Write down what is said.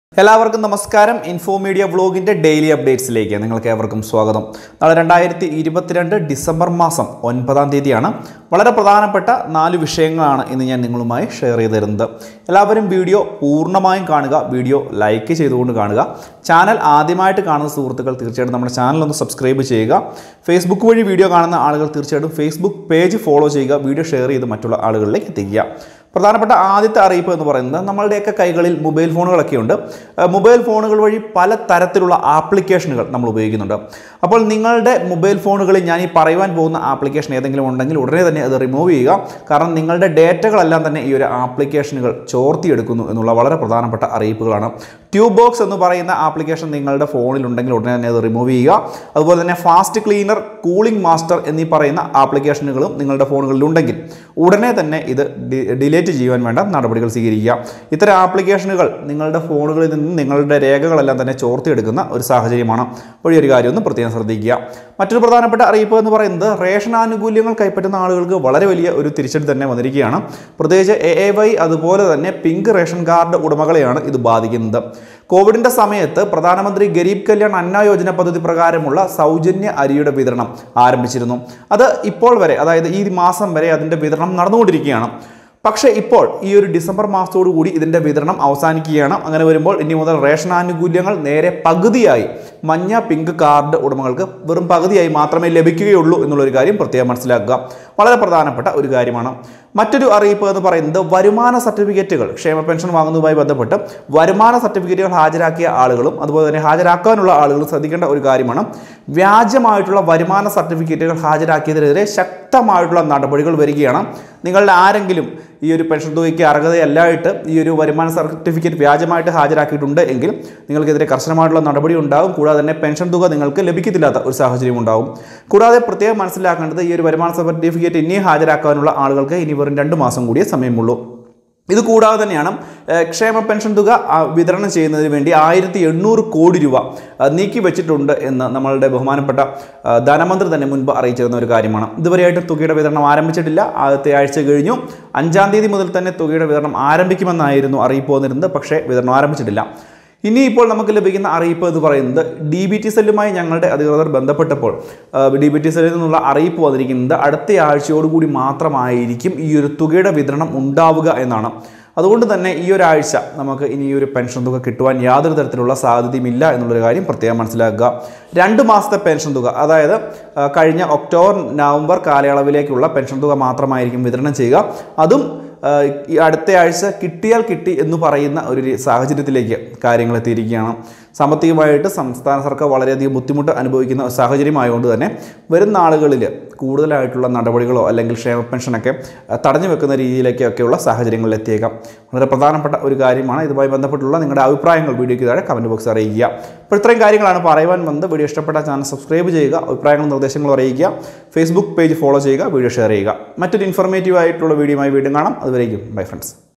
എല്ലാവർക്കും നമസ്കാരം info media വ്ളോഗിൻ്റെ ഡെയിലി അപ്ഡേറ്റ്സിലേക്ക് നിങ്ങൾക്ക് ഏവർക്കും സ്വാഗതം നാളെ രണ്ടായിരത്തി ഇരുപത്തിരണ്ട് ഡിസംബർ മാസം ഒൻപതാം തീയതിയാണ് വളരെ പ്രധാനപ്പെട്ട നാല് വിഷയങ്ങളാണ് ഇന്ന് ഞാൻ നിങ്ങളുമായി ഷെയർ ചെയ്ത് തരുന്നത് എല്ലാവരും വീഡിയോ പൂർണ്ണമായും കാണുക വീഡിയോ ലൈക്ക് ചെയ്തുകൊണ്ട് കാണുക ചാനൽ ആദ്യമായിട്ട് കാണുന്ന സുഹൃത്തുക്കൾ തീർച്ചയായിട്ടും നമ്മുടെ ചാനൽ ഒന്ന് സബ്സ്ക്രൈബ് ചെയ്യുക ഫേസ്ബുക്ക് വഴി വീഡിയോ കാണുന്ന ആളുകൾ തീർച്ചയായിട്ടും ഫേസ്ബുക്ക് പേജ് ഫോളോ ചെയ്യുക വീഡിയോ ഷെയർ ചെയ്ത് മറ്റുള്ള ആളുകളിലേക്ക് എത്തിക്കുക പ്രധാനപ്പെട്ട ആദ്യത്തെ അറിയിപ്പ് എന്ന് പറയുന്നത് നമ്മളുടെയൊക്കെ കൈകളിൽ മൊബൈൽ ഫോണുകളൊക്കെ ഉണ്ട് ഏഹ് മൊബൈൽ ഫോണുകൾ വഴി പല തരത്തിലുള്ള ആപ്ലിക്കേഷനുകൾ നമ്മൾ ഉപയോഗിക്കുന്നുണ്ട് അപ്പോൾ നിങ്ങളുടെ മൊബൈൽ ഫോണുകളിൽ ഞാൻ ഈ പറയുവാൻ പോകുന്ന ആപ്ലിക്കേഷൻ ഏതെങ്കിലും ഉണ്ടെങ്കിൽ ഉടനെ തന്നെ അത് റിമൂവ് ചെയ്യുക കാരണം നിങ്ങളുടെ ഡേറ്റകളെല്ലാം തന്നെ ഈ ഒരു ആപ്ലിക്കേഷനുകൾ ചോർത്തിയെടുക്കുന്നു എന്നുള്ള വളരെ പ്രധാനപ്പെട്ട അറിയിപ്പുകളാണ് ട്യൂബ് ബോക്സ് എന്ന് പറയുന്ന ആപ്ലിക്കേഷൻ നിങ്ങളുടെ ഫോണിൽ ഉണ്ടെങ്കിൽ ഉടനെ തന്നെ അത് റിമൂവ് ചെയ്യുക അതുപോലെ തന്നെ ഫാസ്റ്റ് ക്ലീനർ കൂളിംഗ് മാസ്റ്റർ എന്നീ പറയുന്ന ആപ്ലിക്കേഷനുകളും നിങ്ങളുടെ ഫോണുകളിൽ ഉണ്ടെങ്കിൽ ഉടനെ തന്നെ ഇത് ഡി- ഡിലീറ്റ് ചെയ്യുവാൻ വേണ്ട നടപടികൾ സ്വീകരിക്കുക ഇത്തരം ആപ്ലിക്കേഷനുകൾ നിങ്ങളുടെ ഫോണുകളിൽ നിന്ന് നിങ്ങളുടെ രേഖകളെല്ലാം തന്നെ ചോർത്തിയെടുക്കുന്ന ഒരു സാഹചര്യമാണ് അപ്പോൾ ഈ ഒരു കാര്യം ഒന്ന് പ്രത്യേകം ശ്രദ്ധിക്കുക മറ്റൊരു പ്രധാനപ്പെട്ട അറിയിപ്പ് എന്ന് പറയുന്നത് റേഷൻ ആനുകൂല്യങ്ങൾ കൈപ്പറ്റുന്ന ആളുകൾക്ക് വളരെ വലിയ ഒരു തിരിച്ചടി തന്നെ വന്നിരിക്കുകയാണ് പ്രത്യേകിച്ച് എ എ വൈ അതുപോലെ തന്നെ പിങ്ക് റേഷൻ കാർഡ് ഉടമകളെയാണ് ഇത് ബാധിക്കുന്നത് കോവിഡിന്റെ സമയത്ത് പ്രധാനമന്ത്രി ഗരീബ് കല്യാൺ അന്ന യോജന പദ്ധതി പ്രകാരമുള്ള സൗജന്യ അരിയുടെ വിതരണം ആരംഭിച്ചിരുന്നു അത് ഇപ്പോൾ വരെ അതായത് ഈ മാസം വരെ അതിന്റെ വിതരണം നടന്നുകൊണ്ടിരിക്കുകയാണ് പക്ഷേ ഇപ്പോൾ ഈ ഒരു ഡിസംബർ മാസത്തോടു കൂടി ഇതിൻ്റെ വിതരണം അവസാനിക്കുകയാണ് അങ്ങനെ വരുമ്പോൾ ഇനി മുതൽ റേഷൻ ആനുകൂല്യങ്ങൾ നേരെ പകുതിയായി മഞ്ഞ പിങ്ക് കാർഡ് ഉടമകൾക്ക് വെറും പകുതിയായി മാത്രമേ ലഭിക്കുകയുള്ളൂ എന്നുള്ളൊരു കാര്യം പ്രത്യേകം മനസ്സിലാക്കുക വളരെ പ്രധാനപ്പെട്ട ഒരു കാര്യമാണ് മറ്റൊരു അറിയിപ്പ് എന്ന് പറയുന്നത് വരുമാന സർട്ടിഫിക്കറ്റുകൾ ക്ഷേമ പെൻഷൻ വാങ്ങുന്നതുമായി ബന്ധപ്പെട്ട് വരുമാന സർട്ടിഫിക്കറ്റുകൾ ഹാജരാക്കിയ ആളുകളും അതുപോലെ തന്നെ ഹാജരാക്കാനുള്ള ആളുകളും ശ്രദ്ധിക്കേണ്ട ഒരു കാര്യമാണ് വ്യാജമായിട്ടുള്ള വരുമാന സർട്ടിഫിക്കറ്റുകൾ ഹാജരാക്കിയതിനെതിരെ ശക്തമായിട്ടുള്ള നടപടികൾ വരികയാണ് നിങ്ങളുടെ ആരെങ്കിലും ഈ ഒരു പെൻഷൻ തുകയ്ക്ക് അർഹതയല്ലായിട്ട് ഈ ഒരു വരുമാന സർട്ടിഫിക്കറ്റ് വ്യാജമായിട്ട് ഹാജരാക്കിയിട്ടുണ്ട് എങ്കിൽ നിങ്ങൾക്കെതിരെ കർശനമായിട്ടുള്ള നടപടി ഉണ്ടാകും കൂടാതെ തന്നെ പെൻഷൻ തുക നിങ്ങൾക്ക് ലഭിക്കത്തില്ലാത്ത ഒരു സാഹചര്യം ഉണ്ടാകും കൂടാതെ പ്രത്യേകം മനസ്സിലാക്കേണ്ടത് ഈ ഒരു വരുമാന സർട്ടിഫിക്കറ്റ് ഇനിയും ഹാജരാക്കാനുള്ള ആളുകൾക്ക് ഇനി വെറും രണ്ട് മാസം കൂടിയേ സമയമുള്ളൂ ഇത് കൂടാതെ തന്നെയാണ് ഏഹ്, ക്ഷേമ പെൻഷൻ തുക ആ, വിതരണം ചെയ്യുന്നതിന് വേണ്ടി ആയിരത്തി എണ്ണൂറ് കോടി രൂപ ആ, നീക്കി വെച്ചിട്ടുണ്ട് എന്ന് നമ്മളുടെ ബഹുമാനപ്പെട്ട ആ, ധനമന്ത്രി തന്നെ മുൻപ് അറിയിച്ചിരുന്ന ഒരു കാര്യമാണ് ഇതുവരെയായിട്ട് തുകയുടെ വിതരണം ആരംഭിച്ചിട്ടില്ല ആദ്യത്തെ ആഴ്ച കഴിഞ്ഞു അഞ്ചാം തീയതി മുതൽ തന്നെ തുകയുടെ വിതരണം ആരംഭിക്കുമെന്നായിരുന്നു അറിയിപ്പ് വന്നിരുന്നത് പക്ഷേ വിതരണം ആരംഭിച്ചിട്ടില്ല ഇനി ഇപ്പോൾ നമുക്ക് ലഭിക്കുന്ന അറിയിപ്പ് എന്ന് പറയുന്നത് ഡി ബി ടി സെല്ലുമായി ഞങ്ങളുടെ അധികൃതർ ബന്ധപ്പെട്ടപ്പോൾ ഡി ബി ടി സെല്ലിൽ നിന്നുള്ള അറിയിപ്പ് വന്നിരിക്കുന്നത് അടുത്ത ആഴ്ചയോടുകൂടി മാത്രമായിരിക്കും ഈ ഒരു തുകയുടെ വിതരണം ഉണ്ടാവുക എന്നാണ് അതുകൊണ്ട് തന്നെ ഈ ഒരാഴ്ച നമുക്ക് ഇനി ഈ ഒരു പെൻഷൻ തുക കിട്ടുവാൻ യാതൊരു തരത്തിലുള്ള സാധ്യതയുമില്ല എന്നുള്ളൊരു കാര്യം പ്രത്യേകം മനസ്സിലാക്കുക രണ്ട് മാസത്തെ പെൻഷൻ തുക അതായത് ആ, കഴിഞ്ഞ ഒക്ടോബർ നവംബർ കാലയളവിലേക്കുള്ള പെൻഷൻ തുക മാത്രമായിരിക്കും വിതരണം ചെയ്യുക അതും ആ, ഈ അടുത്ത ആഴ്ച കിട്ടിയാൽ കിട്ടി എന്ന് പറയുന്ന ഒരു രീ- സാഹചര്യത്തിലേക്ക് കാര്യങ്ങൾ എത്തിയിരിക്കുകയാണ് സാമ്പത്തികമായിട്ട് സംസ്ഥാന സർക്കാർ വളരെയധികം ബുദ്ധിമുട്ട് അനുഭവിക്കുന്ന ഒരു സാഹചര്യമായതുകൊണ്ട് തന്നെ വരുന്ന ആളുകളിൽ കൂടുതലായിട്ടുള്ള നടപടികളോ അല്ലെങ്കിൽ ക്ഷേമ പെൻഷനൊക്കെ ആ, തടഞ്ഞു വെക്കുന്ന രീതിയിലേക്കൊക്കെയുള്ള സാഹചര്യങ്ങളിൽ എത്തിയേക്കാം വളരെ പ്രധാനപ്പെട്ട ഒരു കാര്യമാണ് ഇതുമായി ബന്ധപ്പെട്ടുള്ള നിങ്ങളുടെ അഭിപ്രായങ്ങൾ വീഡിയോയ്ക്ക് താഴെ കമൻറ്റ് ബോക്സ് അറിയിക്കുക അപ്പോൾ ഇത്രയും കാര്യങ്ങളാണ് പറയുവാൻ വന്നത് വീഡിയോ ഇഷ്ടപ്പെട്ട ചാനൽ സബ്സ്ക്രൈബ് ചെയ്യുക അഭിപ്രായങ്ങളും നിർദ്ദേശങ്ങളും അറിയിക്കുക ഫേസ്ബുക്ക് പേജ് ഫോളോ ചെയ്യുക വീഡിയോ ഷെയർ ചെയ്യുക മറ്റൊരു ഇൻഫോർമേറ്റീവ് ആയിട്ടുള്ള വീഡിയോയുമായി വീണ്ടും കാണാം അതുവരേക്കും ബൈ ഫ്രണ്ട്സ്